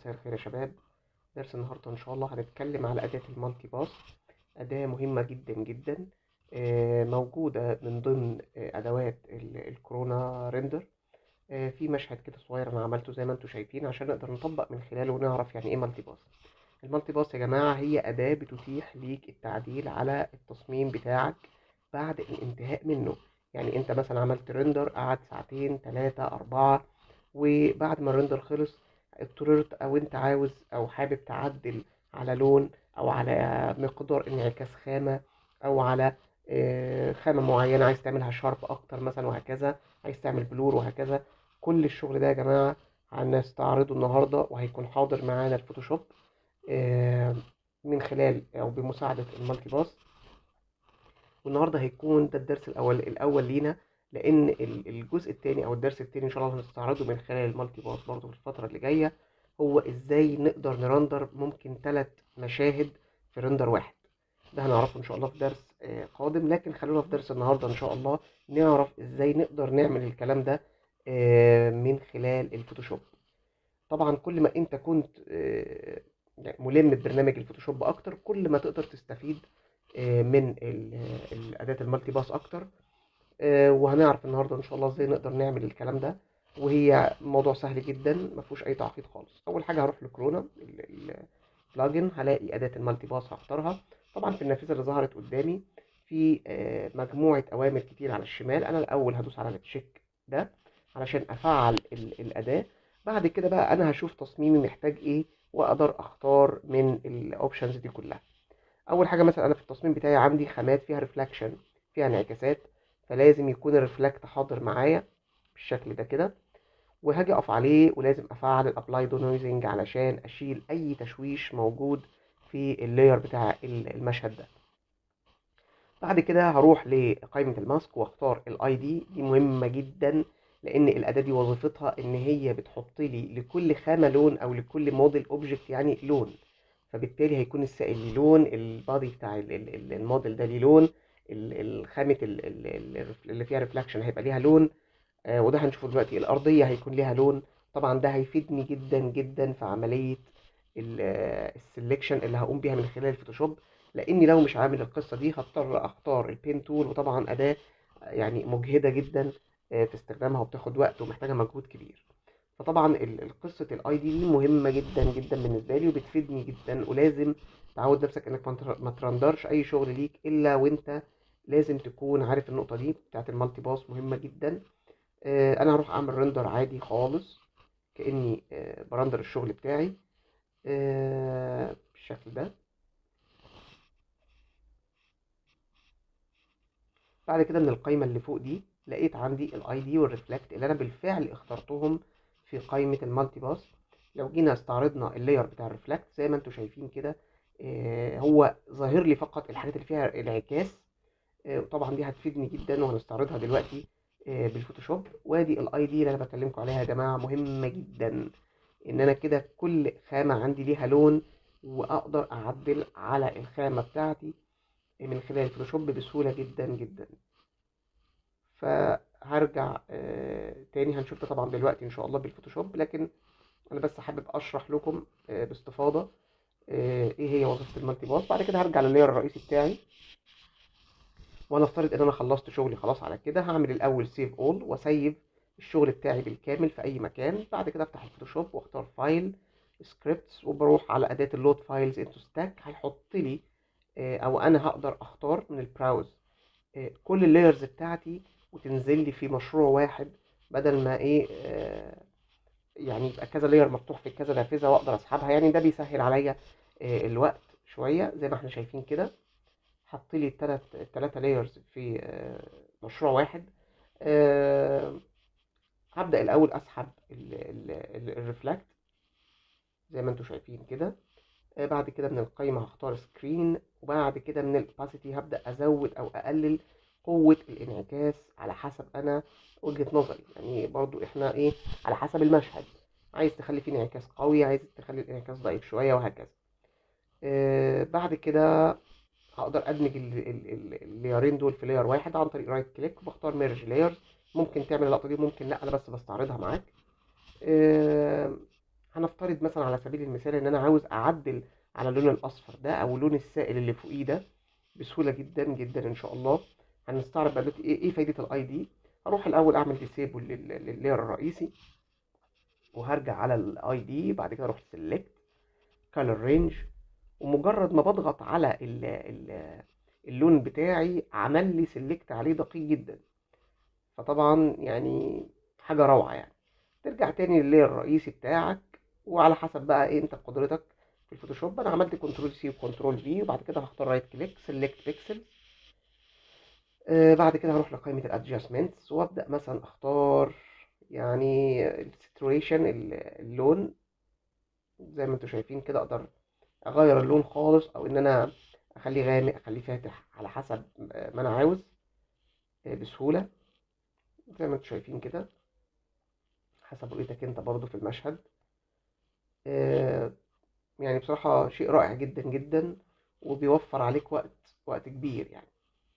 مساء الخير يا شباب درس النهاردة إن شاء الله هنتكلم على أداة المالتي باس أداة مهمة جدا جدا آه، موجودة من ضمن آه، أدوات ال- الكورونا ريندر آه، في مشهد كده صغير أنا عملته زي ما انتم شايفين عشان نقدر نطبق من خلاله ونعرف يعني إيه مالتي باس المالتي باس يا جماعة هي أداة بتتيح ليك التعديل على التصميم بتاعك بعد الانتهاء منه يعني أنت مثلا عملت ريندر قعد ساعتين تلاتة أربعة وبعد ما الريندر خلص اضطررت او انت عاوز او حابب تعدل على لون او على مقدار انعكاس خامة او على آه، خامة معينة عايز تعملها شارب اكتر مثلا وهكذا عايز تعمل بلور وهكذا كل الشغل ده يا جماعة هنستعرضه النهاردة وهيكون حاضر معانا الفوتوشوب آه، من خلال او بمساعدة المالتي باس والنهارده هيكون ده الدرس الاول الاول لينا لان ال- الجزء الثاني او الدرس الثاني ان شاء الله هنستعرضه من خلال المالتي باس برضه في الفتره اللي جايه هو ازاي نقدر نرندر ممكن ثلاث مشاهد في رندر واحد ده هنعرفه ان شاء الله في درس آه، قادم لكن خلونا في درس النهارده ان شاء الله نعرف ازاي نقدر نعمل الكلام ده آه، من خلال الفوتوشوب طبعا كل ما انت كنت آه، يعني ملم ببرنامج الفوتوشوب اكتر كل ما تقدر تستفيد آه، من ال- الاداه المالتي باس اكتر آه، وهنعرف النهارده ان شاء الله ازاي نقدر نعمل الكلام ده وهي موضوع سهل جدا ما فيهوش اي تعقيد خالص اول حاجه هروح لكورونا البلاجن هلاقي اداه المالتي باس هختارها طبعا في النافذه اللي ظهرت قدامي في آه، مجموعه اوامر كتير على الشمال انا الاول هدوس على التشيك ده علشان افعل ال- الاداه بعد كده بقى انا هشوف تصميمي محتاج ايه واقدر اختار من الاوبشنز دي كلها اول حاجه مثلا انا في التصميم بتاعي عندي خامات فيها ريفلكشن فيها انعكاسات فلازم يكون الريفلكت حاضر معايا بالشكل ده كده وهاجي اقف عليه ولازم افعل الابلاي نويزنج علشان اشيل اي تشويش موجود في اللاير بتاع ال- المشهد ده بعد كده هروح لقائمة الماسك واختار الاي دي دي مهمة جدا لان الاداة دي وظيفتها ان هي بتحط لي لكل خامة لون او لكل موديل اوبجكت يعني لون فبالتالي هيكون السائل ليه لون البادي بتاع ال- ال- ال- الموديل ده ليه لون ال- الخامة ال- ال- ال- اللي فيها ريفلكشن هيبقى ليها لون آه، وده هنشوفه دلوقتي الأرضية هيكون ليها لون طبعا ده هيفيدني جدا جدا في عملية السلكشن اللي هقوم بيها من خلال الفوتوشوب لاني لو مش عامل القصة دي هضطر اختار البين تول وطبعا أداة يعني مجهدة جدا آه، في استخدامها وبتاخد وقت ومحتاجة مجهود كبير فطبعا ال- ال- قصة الاي دي دي مهمة جدا جدا بالنسبة لي وبتفيدني جدا ولازم تعود نفسك انك ما تر- ما ترندرش اي شغل ليك الا وانت لازم تكون عارف النقطة دي بتاعت المالتي باس مهمة جدا آه، انا هروح اعمل رندر عادي خالص كاني آه، برندر الشغل بتاعي آه، بالشكل ده بعد كده من القائمه اللي فوق دي لقيت عندي الاي دي والريفلكت اللي انا بالفعل اخترتهم في قائمه المالتي باس لو جينا استعرضنا اللاير بتاع الريفلكت زي ما انتم شايفين كده آه، هو ظاهر لي فقط الحاجات اللي فيها انعكاس آه، طبعا دي هتفيدني جدا وهنستعرضها دلوقتي آه، بالفوتوشوب وادي الاي دي اللي انا بكلمكم عليها يا جماعه مهمه جدا ان انا كده كل خامه عندي ليها لون واقدر اعدل على الخامه بتاعتي من خلال الفوتوشوب بسهوله جدا جدا فهرجع آه، تاني هنشوف ده طبعا دلوقتي ان شاء الله بالفوتوشوب لكن انا بس حابب اشرح لكم آه، باستفاضه آه، ايه هي وظيفه المالتي باس بعد كده هرجع لللاير الرئيسي بتاعي ونفترض ان انا خلصت شغلي خلاص على كده هعمل الاول سيف اول واسيب الشغل بتاعي بالكامل في اي مكان بعد كده افتح الفوتوشوب واختار فايل سكريبتس وبروح على اداه اللود فايلز انتو ستاك هيحط لي آه، او انا هقدر اختار من البراوز آه، كل اللايرز بتاعتي وتنزل لي في مشروع واحد بدل ما ايه آه، يعني يبقى كذا لاير مفتوح في كذا نافذه واقدر اسحبها يعني ده بيسهل عليا آه، الوقت شويه زي ما احنا شايفين كده حط لي الثلاث الثلاثه لايرز في آه، مشروع واحد آه، هبدأ الأول أسحب الريفلكت زي ما انتم شايفين كده آه، بعد كده من القائمة هختار سكرين وبعد كده من الباسيتي هبدأ أزود أو أقلل قوة الانعكاس على حسب أنا وجهة نظري يعني برضو إحنا إيه على حسب المشهد عايز تخلي فيه انعكاس قوي عايز تخلي الانعكاس ضعيف شوية وهكذا آه، بعد كده هقدر ادمج ال- ال- ال- اللايرين دول في لاير واحد عن طريق رايت كليك وبختار ميرج لايرز ممكن تعمل اللقطه دي ممكن لا انا بس بستعرضها معاك آه، هنفترض مثلا على سبيل المثال ان انا عاوز اعدل على اللون الاصفر ده او اللون السائل اللي فوقيه ده بسهوله جدا جدا ان شاء الله هنستعرض بقى دلوقتي ايه ايه فايده الاي دي هروح الاول اعمل ديسيبل لللاير الرئيسي وهرجع على الاي دي بعد كده اروح سيلكت كالر رينج ومجرد ما بضغط على ال ال اللون بتاعي عمل لي سيلكت عليه دقيق جدا فطبعا يعني حاجه روعه يعني ترجع تاني لللاير الرئيسي بتاعك وعلى حسب بقى ايه انت قدرتك في الفوتوشوب انا عملت كنترول سي وكنترول في وبعد كده هختار رايت كليك سيلكت بيكسل آه بعد كده هروح لقائمه الادجستمنتس وابدا مثلا اختار يعني السيتويشن اللون زي ما انتم شايفين كده اقدر اغير اللون خالص او ان انا اخليه غامق اخليه فاتح على حسب ما انا عاوز بسهولة زي ما انتم شايفين كده حسب رؤيتك انت برضو في المشهد يعني بصراحة شيء رائع جدا جدا وبيوفر عليك وقت وقت كبير يعني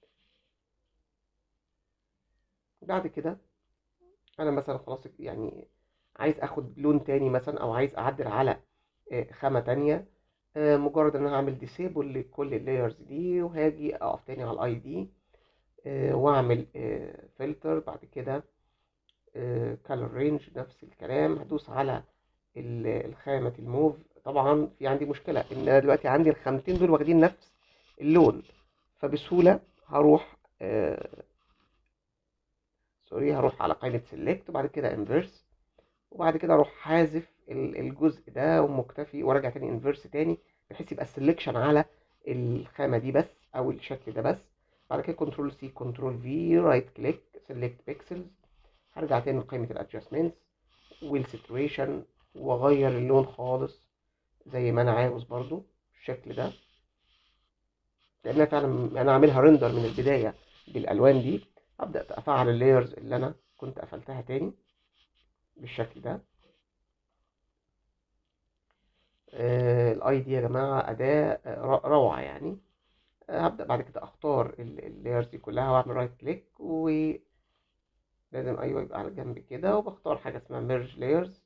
بعد كده انا مثلا خلاص يعني عايز اخد لون تاني مثلا او عايز اعدل على خامة تانية مجرد ان انا هعمل ديسيبل لكل اللايرز دي وهاجي اقف تاني على الاي دي واعمل فلتر بعد كده كالر رينج نفس الكلام هدوس على الخامة الموف طبعا في عندي مشكلة ان انا دلوقتي عندي الخامتين دول واخدين نفس اللون فبسهولة هروح سوري هروح على قائمة سيلكت وبعد كده انفيرس وبعد كده اروح حازف الجزء ده ومكتفي وارجع تاني انفيرس تاني بحيث يبقى السلكشن على الخامة دي بس او الشكل ده بس بعد كده كنترول سي كنترول في رايت كليك سيلكت بيكسلز هرجع تاني لقائمة الادجستمنتس والسيتويشن واغير اللون خالص زي ما انا عاوز برضو بالشكل ده لان فعلا انا عاملها ريندر من البداية بالالوان دي ابدا افعل اللايرز اللي انا كنت قفلتها تاني بالشكل ده الاي دي يا جماعه اداه روعه يعني هبدا بعد كده اختار اللايرز دي كلها واعمل رايت كليك و لازم ايوه يبقى على جنب كده وبختار حاجه اسمها ميرج لايرز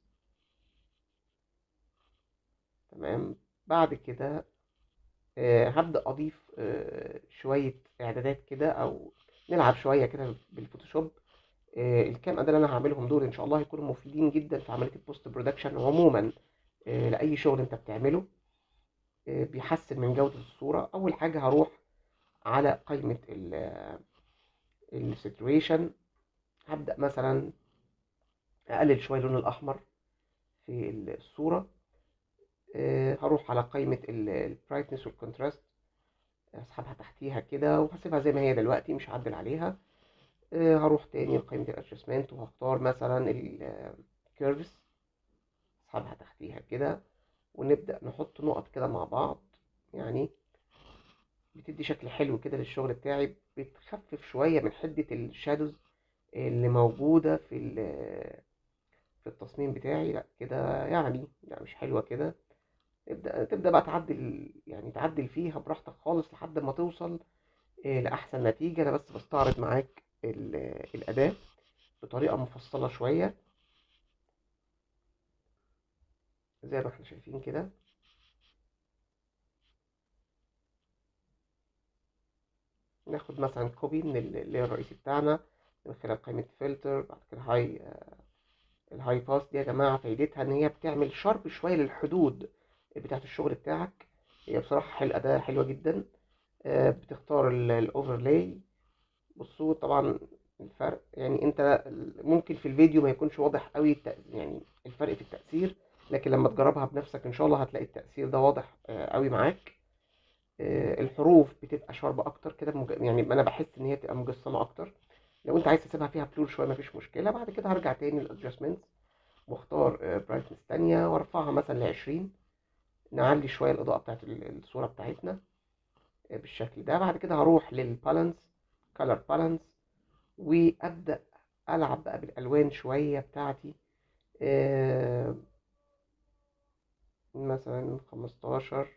تمام بعد كده هبدا اضيف شويه اعدادات كده او نلعب شويه كده بالفوتوشوب الكام اداه اللي انا هعملهم دول ان شاء الله هيكونوا مفيدين جدا في عمليه البوست برودكشن عموما لاي شغل انت بتعمله بيحسن من جوده الصوره اول حاجه هروح على قائمه السيتويشن هبدا مثلا اقلل شويه اللون الاحمر في الصوره هروح على قائمه البرايتنس والكونتراست اسحبها تحتيها كده وهسيبها زي ما هي دلوقتي مش هعدل عليها هروح تاني لقائمة الادجستمنت وهختار مثلا الكيرفز اسحبها تحتيها كده ونبدأ نحط نقط كده مع بعض يعني بتدي شكل حلو كده للشغل بتاعي بتخفف شوية من حدة الشادوز اللي موجودة في في التصميم بتاعي لا كده يعني لا مش حلوة كده تبدأ تبدأ بقى تعدل يعني تعدل فيها براحتك خالص لحد ما توصل لأحسن نتيجة أنا بس بستعرض معاك الأداة بطريقة مفصلة شوية زي ما احنا شايفين كده ناخد مثلا كوبي من اللاير الرئيسي بتاعنا من خلال قائمة فلتر بعد كده هاي الهاي باس دي يا جماعة فايدتها ان هي بتعمل شرب شوية للحدود بتاعت الشغل بتاعك هي بصراحة حل أداة حلوة جدا بتختار الاوفرلاي بصوا طبعا الفرق يعني انت ممكن في الفيديو ما يكونش واضح قوي يعني الفرق في التأثير لكن لما تجربها بنفسك ان شاء الله هتلاقي التأثير ده واضح قوي معاك الحروف بتبقى شاربة اكتر كده مج... يعني انا بحس ان هي تبقى مجسمة اكتر لو انت عايز تسيبها فيها بلور شوية مفيش مشكلة بعد كده هرجع تاني للادجستمنتس واختار برايتنس تانية وارفعها مثلا لعشرين نعلي شوية الإضاءة بتاعت الصورة بتاعتنا بالشكل ده بعد كده هروح للبالانس كولر بالانس وابدا العب بقى بالالوان شويه بتاعتي آه مثلا خمستاشر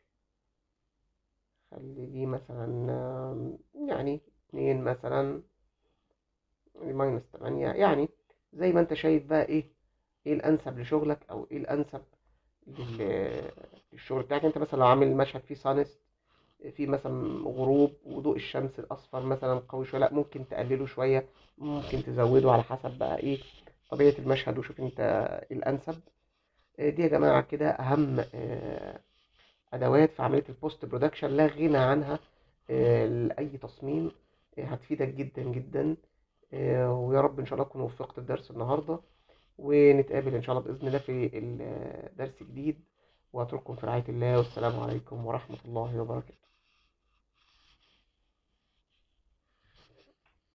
خلي دي مثلا يعني اتنين مثلا ماينس تمانية يعني زي ما انت شايف بقى ايه ايه الانسب لشغلك او ايه الانسب لل- للشغل بتاعك انت مثلا لو عامل مشهد فيه سانست في مثلا غروب وضوء الشمس الاصفر مثلا قوي شويه لا ممكن تقلله شويه ممكن تزوده على حسب بقى ايه طبيعه المشهد وشوف انت الانسب آه، دي يا جماعه كده اهم آه، ادوات في عمليه البوست برودكشن لا غنى عنها آه، لاي تصميم آه، هتفيدك جدا جدا آه، ويا رب ان شاء الله تكون وفقت الدرس النهارده ونتقابل ان شاء الله باذن الله في ال- درس جديد واترككم في رعايه الله والسلام عليكم ورحمه الله وبركاته